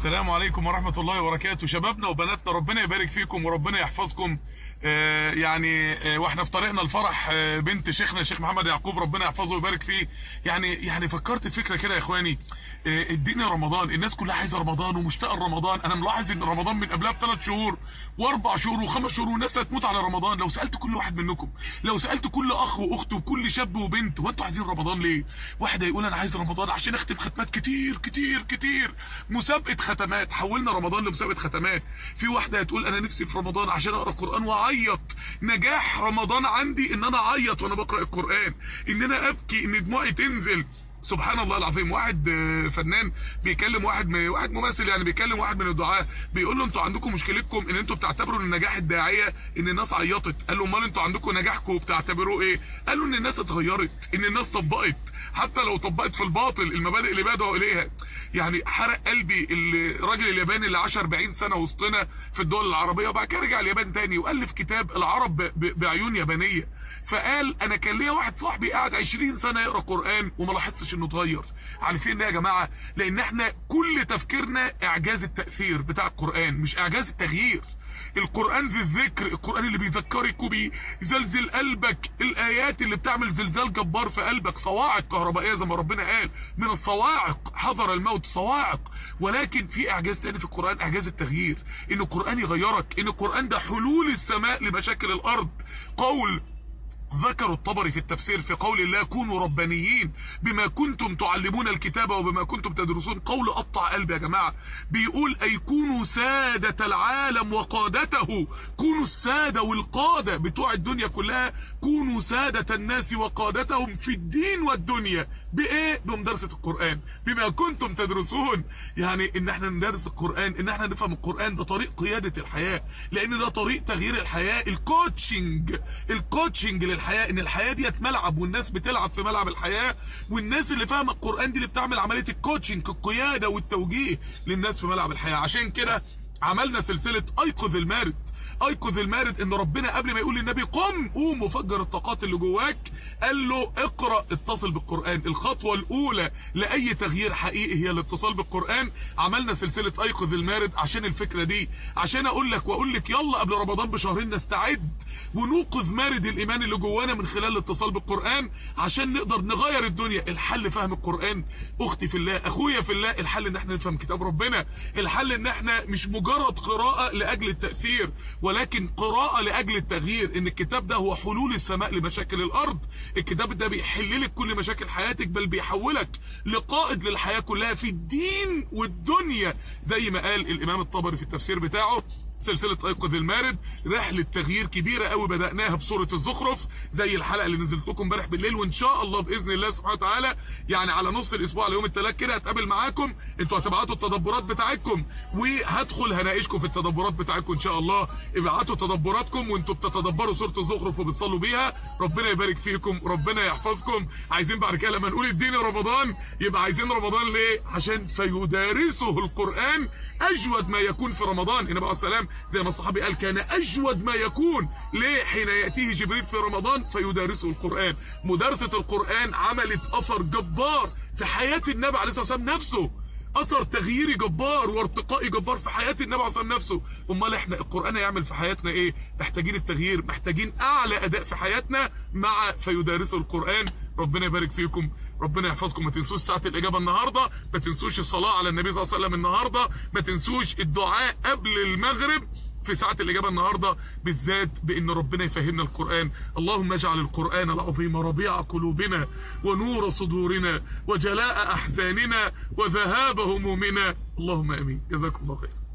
السلام عليكم ورحمة الله وبركاته شبابنا وبناتنا ربنا يبارك فيكم وربنا يحفظكم آه يعني آه واحنا في طريقنا الفرح آه بنت شيخنا الشيخ محمد يعقوب ربنا يحفظه ويبارك فيه يعني يعني فكرت فكرة كده يا اخواني الدنيا رمضان الناس كلها عايزة رمضان ومشتاقه لرمضان انا ملاحظ ان رمضان من قبلها بثلاث شهور واربع شهور وخمس شهور والناس هتموت على رمضان لو سألت كل واحد منكم لو سألت كل اخ واخت وكل شاب وبنت هو انتوا عايزين رمضان ليه واحد هيقول انا عايز رمضان عشان اختم ختمات كتير كتير كتير مسابقة ختمات حولنا رمضان لمسابقة ختمات في واحدة هتقول انا نفسي في رمضان عشان اقرا قرآن واعيط نجاح رمضان عندي ان انا اعيط وانا بقرا القرآن ان انا ابكي ان دموعي تنزل سبحان الله العظيم واحد فنان بيكلم واحد واحد ممثل يعني بيكلم واحد من الدعاة بيقول له انتوا عندكم مشكلتكم ان انتوا بتعتبروا ان نجاح الداعيه ان الناس عيطت قال له امال انتوا عندكم نجاحكم بتعتبروه ايه قال له ان الناس اتغيرت ان الناس طبقت حتى لو طبقت في الباطل المبادئ اللي بدأوا اليها يعني حرق قلبي الراجل الياباني اللي عاش 40 سنه وسطنا في الدول العربيه وبعد كده رجع اليابان تاني والف كتاب العرب بعيون يابانيه فقال انا كان ليا واحد صاحبي قاعد 20 سنه يقرا قران وما لاحظتش انه اتغير عارفين ليه يا جماعه لان احنا كل تفكيرنا اعجاز التاثير بتاع القران مش اعجاز التغيير القرآن ذي الذكر القرآن اللي بيذكرك وبيزلزل قلبك الآيات اللي بتعمل زلزال جبار في قلبك صواعق كهربائية زي ما ربنا قال من الصواعق حضر الموت صواعق ولكن في اعجاز تاني في القرآن اعجاز التغيير ان القرآن يغيرك ان القرآن ده حلول السماء لمشاكل الارض قول ذكروا الطبري في التفسير في قول الله كونوا ربانيين بما كنتم تعلمون الكتاب وبما كنتم تدرسون قول قطع قلبي يا جماعة بيقول اي كونوا سادة العالم وقادته كونوا السادة والقادة بتوع الدنيا كلها كونوا سادة الناس وقادتهم في الدين والدنيا بايه بمدرسة القرآن بما كنتم تدرسون يعني ان احنا ندرس القرآن ان احنا نفهم القرآن ده طريق قيادة الحياة لان ده طريق تغيير الحياة الكوتشنج الكوتشنج للحياة ان الحياة ديت ملعب والناس بتلعب في ملعب الحياة والناس اللي فاهمه القرآن دي اللي بتعمل عملية الكوتشنج القيادة والتوجيه للناس في ملعب الحياة عشان كده عملنا سلسلة ايقظ المارد ايقظ المارد ان ربنا قبل ما يقول للنبي قم قوم وفجر الطاقات اللي جواك قال له اقرأ اتصل بالقرآن الخطوة الاولى لاي تغيير حقيقي هي الاتصال بالقرآن عملنا سلسلة ايقظ المارد عشان الفكرة دي عشان اقول لك واقول لك يلا قبل رمضان بشهرين نستعد ونوقظ مارد الايمان اللي جوانا من خلال الاتصال بالقرآن عشان نقدر نغير الدنيا الحل فهم القرآن اختي في الله اخويا في الله الحل ان احنا نفهم كتاب ربنا الحل ان احنا مش مجرد قراءة لاجل التأثير ولكن قراءة لاجل التغيير ان الكتاب ده هو حلول السماء لمشاكل الارض الكتاب ده بيحل لك كل مشاكل حياتك بل بيحولك لقائد للحياة كلها في الدين والدنيا زي ما قال الامام الطبري في التفسير بتاعه سلسلة ايقظ المارد رحلة تغيير كبيرة قوي بدأناها بصورة الزخرف زي الحلقة اللي نزلت لكم امبارح بالليل وان شاء الله باذن الله سبحانه وتعالى يعني على نص الاسبوع على يوم الثلاث كده هتقابل معاكم انتوا هتبعتوا التدبرات بتاعتكم وهدخل هناقشكم في التدبرات بتاعتكم ان شاء الله ابعتوا تدبراتكم وانتوا بتتدبروا سورة الزخرف وبتصلوا بيها ربنا يبارك فيكم ربنا يحفظكم عايزين بعد كده لما نقول الدين رمضان يبقى عايزين رمضان ليه عشان فيدارسه القرآن اجود ما يكون في رمضان النبي عليه السلام زي ما الصحابي قال كان اجود ما يكون ليه حين يأتيه جبريل في رمضان فيدارسه القرآن مدارسة القرآن عملت اثر جبار في حياة النبي عليه الصلاة والسلام نفسه اثر تغييري جبار وارتقائي جبار في حياة النبي عليه الصلاة نفسه امال احنا القرآن هيعمل في حياتنا ايه محتاجين التغيير محتاجين اعلى اداء في حياتنا مع فيدارسه القرآن ربنا يبارك فيكم ربنا يحفظكم ما تنسوش ساعة الاجابة النهاردة ما تنسوش الصلاة على النبي صلى الله عليه وسلم النهاردة ما تنسوش الدعاء قبل المغرب في ساعة الإجابة النهاردة بالذات بأن ربنا يفهمنا القرآن اللهم اجعل القرآن العظيم ربيع قلوبنا ونور صدورنا وجلاء أحزاننا وذهاب همومنا اللهم أمين جزاكم الله خير